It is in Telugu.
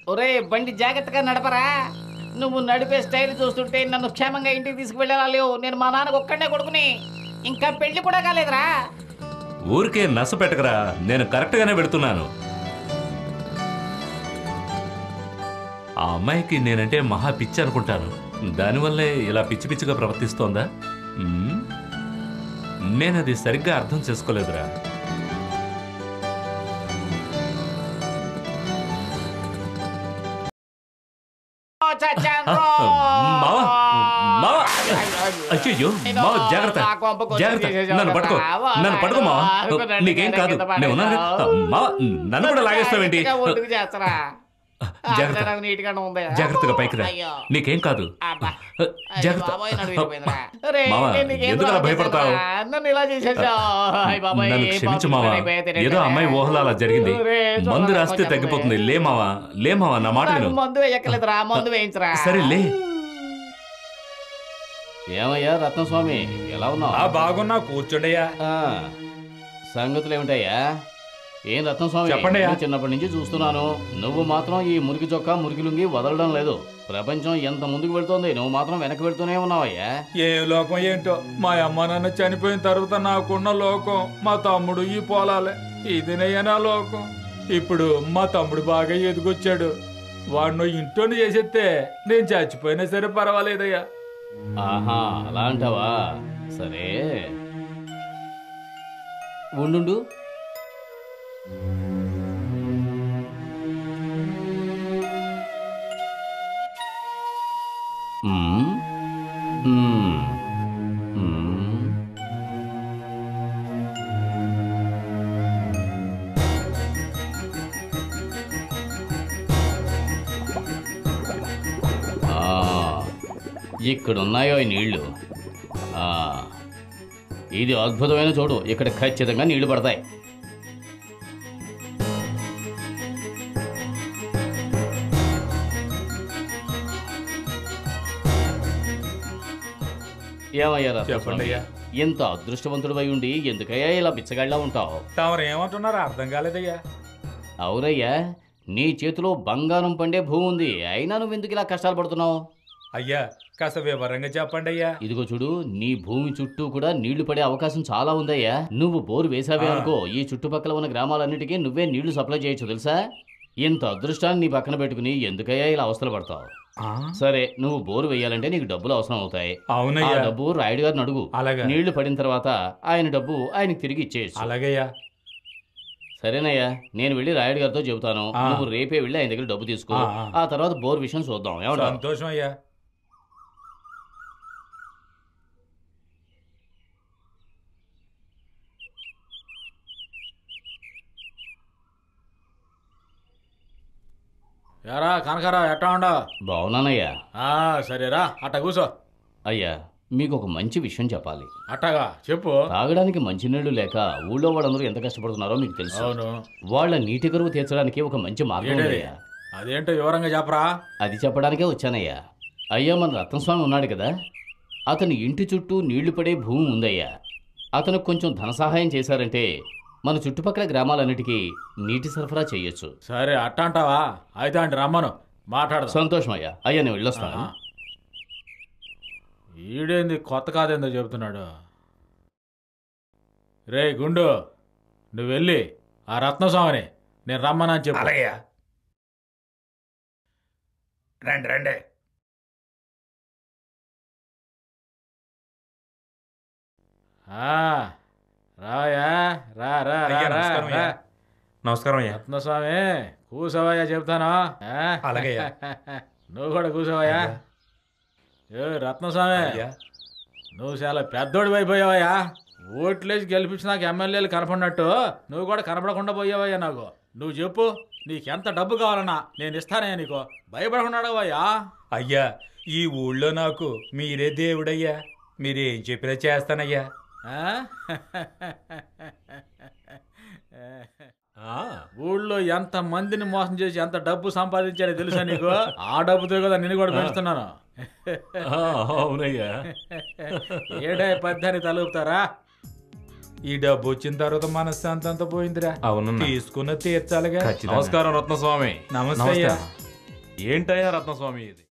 ఒరే బండి జాగ్రత్తగా నడపరా నువ్వు నడిపే స్టైల్ చూస్తుంటే నన్ను క్షేమంగా ఇంటికి తీసుకువెళ్ళాలా లేవు నేను మా నాన్నకు ఒక్కడే కొడుకుని ఇంకా పెళ్లి కూడా కాలేదురా ఊరికే నస పెట్టకరా నేను కరెక్ట్ గానే పెడుతున్నాను ఆ అమ్మాయికి నేనంటే మహా పిచ్చి అనుకుంటాను దానివల్లే ఇలా పిచ్చి పిచ్చిగా ప్రవర్తిస్తోందా మ్మ్? నేనది సరిగ్గా అర్థం చేసుకోలేదురా ఓ చచ్చాను రో. మావా మావా అయ్యో మావ జాగ్రత్త నా కొంపకు వచ్చి జాగ్రత్త తీసేసావు నన్ను పట్టుకో కదా. నన్ను పట్టుకో మావా అనుకున్నాను నీకేం నేను కాదు కింద నేను ఉన్నాను మావా నన్ను కూడా లాగేస్తావేంటి జాగ్రత్తగా ఒడ్డుకు చేస్తారా జాగ్రత్త. అంతా నాకు నీట్గానే ఉంది జాగ్రత్తగా పైకి రా అయ్యో. నీకేం కాదు అబ్బా. జాగ్రత్త అయ్య బాబోయ్, నడుము విరిగిపోయిందిరా. ఒరే, మావా, నేను నీకేం ఎందుకు అలా ద్రోహం భయపడతావు? చేశానురా? నన్ను ఇలా చేసేసావు. అయ్య బాబోయ్, నన్ను ఏ క్షమించు పాపం మావా పనైపోయింది ఏదో అమ్మాయి ఊహలో అలా జరిగింది ఒరే, చూడరా, మందు రాస్తే కొంచెం తగ్గిపోతుంది లే మావా లే మావా నా మాట నాకు విను మందు వేయక్కలేదురా మందు వేయించరా సరే లే ఏమయ్యా రత్నస్వామి ఎలా ఉన్నావు ఆ బాగున్నా కూర్చోండియా ఆ, సంగతులు ఏమిటయ్యా ఏం రత్నస్వామి చెప్పండయ్యా. నేను చిన్నప్పటి నుంచి చూస్తున్నాను నువ్వు మాత్రం ఈ మురికి చొక్కా మురికి లుంగి వదలడం లేదు ప్రపంచం ఎంత ముందుకు వెళ్తోంది నువ్వు మాత్రం వెనక్కి వెళ్తూనే ఉన్నావయ్యా ఏ లోకం ఏంటో మా అమ్మ నాన్న చనిపోయిన తర్వాత నాకున్న లోకం మా తమ్ముడు ఈ పొలాలే ఇదినయ్యా నా లోకం ఇప్పుడు మా తమ్ముడు బాగా ఎదిగొచ్చాడు వాడిని ఇంట్లోనే చేసేస్తే నేను చచ్చిపోయినా సరే పర్వాలేదయ్యా ఆహా అలా అంటావా సరే ఉండు మ్మ్. మ్మ్. మ్మ్. ఆ, ఇక్కడున్నాయో ఈ నీళ్లు ఆ, ఇది అద్భుతమైన చోటు ఇక్కడ ఖచ్చితంగా నీళ్లు పడతాయి ఏమయ్యా రత్నస్వామి? చెప్పండయ్యా. ఇంత అదృష్టవంతుడు అయి ఉండి ఎందుకయ్యా ఇలా బిచ్చగాళ్ళ ఉంటావు తమరు ఏమంటున్నారో అర్థం కాలేదయ్యా అవునయ్యా నీ చేతిలో బంగారం పండే భూమి ఉంది అయినా నువ్వు ఎందుకు ఇలా కష్టాలు పడుతున్నావు అయ్యా కాస్త వివరంగా చెప్పండి అయ్యా ఇదిగో చూడు నీ భూమి చుట్టూ కూడా నీళ్లు పడే అవకాశం చాలా ఉందయ్యా నువ్వు బోరు వేసావే అనుకో ఈ చుట్టుపక్కల ఉన్న గ్రామాలన్నిటికీ నువ్వే నీళ్లు సప్లై చేయొచ్చు తెలుసా ఇంత అదృష్టాన్ని నీ పక్కన పెట్టుకుని ఎందుకయ్యా ఇలా అవస్థలు పడతావు సరే నువ్వు బోరు వేయాలంటే నీకు డబ్బులు అవసరం అవుతాయి ఆ అవునయ్యా డబ్బు రాయుడు గారిని అడుగు అలాగా నీళ్లు పడిన తర్వాత ఆయన డబ్బు ఆయనకి తిరిగి ఇచ్చేయచ్చు అలాగయ్యా సరేనయ్యా నేను వెళ్ళి రాయుడు గారితో చెబుతాను ఆ. నువ్వు రేపే వెళ్ళి ఆయన దగ్గర డబ్బు తీసుకో ఆ, ఆ. ఆ తర్వాత బోర్ విషయం చూద్దాం ఏమంటావు సంతోషం అయ్యా ఎరా కనకరా ఎట్టా ఉండవు బాగున్నానయ్యా సరేరా అట్ట కూసో అయ్యా మీకు ఒక మంచి విషయం చెప్పాలి అట్టగా చెప్పు తాగడానికి మంచినీళ్లు లేక ఊళ్ళో వాళ్ళందరూ ఎంత కష్టపడుతున్నారో మీకు తెలుసు అవును వాళ్ళ నీటి కరువు తీర్చడానికి ఒక మంచి మార్గం ఏంటది? ఉందయ్యా అదేంటో వివరంగా చెప్పరా అది చెప్పడానికే వచ్చానయ్యా అయ్యా మన రత్నస్వామి ఉన్నాడు కదా అతని ఇంటి చుట్టూ నీళ్లు పడే భూమి ఉందయ్యా అతను కొంచెం ధన సహాయం చేశారంటే మన చుట్టుపక్కల గ్రామాలన్నిటికీ నీటి సరఫరా చేయొచ్చు సరే అట్ట అంటావా అయితే అంటే రమ్మను మాట్లాడదాం సంతోషం అయ్యా అయ్యా నేను వెళ్ళొస్తాను ఆహా. ఈడేంది కొత్త కాదేందో చెబుతున్నాడు రే గుండు నువ్వు వెళ్ళి ఆ రత్నస్వామిని నేను రమ్మనని చెప్పు అలాగే రండి రండి ఆ, రాయా రా రా రా, అయ్యా, రా, నమస్కారం రా. అయ్యా. నమస్కారం అయ్యా రత్నస్వామి కూసవయ్యా చెప్తాను ఆ? అలాగయ్యా. నువ్వు కూడా కూసవయ్యా ఏ రత్నస్వామి అయ్యా నువ్వు చాలా పెద్దోడి అయిపోయావయ్యా ఓట్లేసి గెలిపించి నాకు ఎమ్మెల్యేలు కనపడినట్టు నువ్వు కూడా కనపడకుండా పోయావయ్యా నాకు నువ్వు చెప్పు నీకెంత డబ్బు కావాలన్నా నేను ఇస్తానయ్యా నీకు భయపడకుండా అడగవయ్యా అయ్యా ఈ ఊళ్ళో నాకు మీరే దేవుడయ్యా మీరేం చెప్పినా చేస్తానయ్యా ఆ? ఆ, ఊళ్ళో ఎంత మందిని మోసం చేసి ఎంత డబ్బు సంపాదించాడో తెలుసా నీకు ఆ డబ్బుతో కదా నిన్ను కూడా పెంచుతున్నాను ఆ, అవునయ్యా ఏడే పద్దాన్ని తలుపుతారా ఈ డబ్బు వచ్చిన తర్వాత మనశ్శాంతి అంతా పోయిందిరా అవునన్నా తీసుకున్న తీర్చాలిగా నమస్కారం రత్నస్వామి నమస్తే అయ్యా ఏంటయ్యా రత్నస్వామి ఇది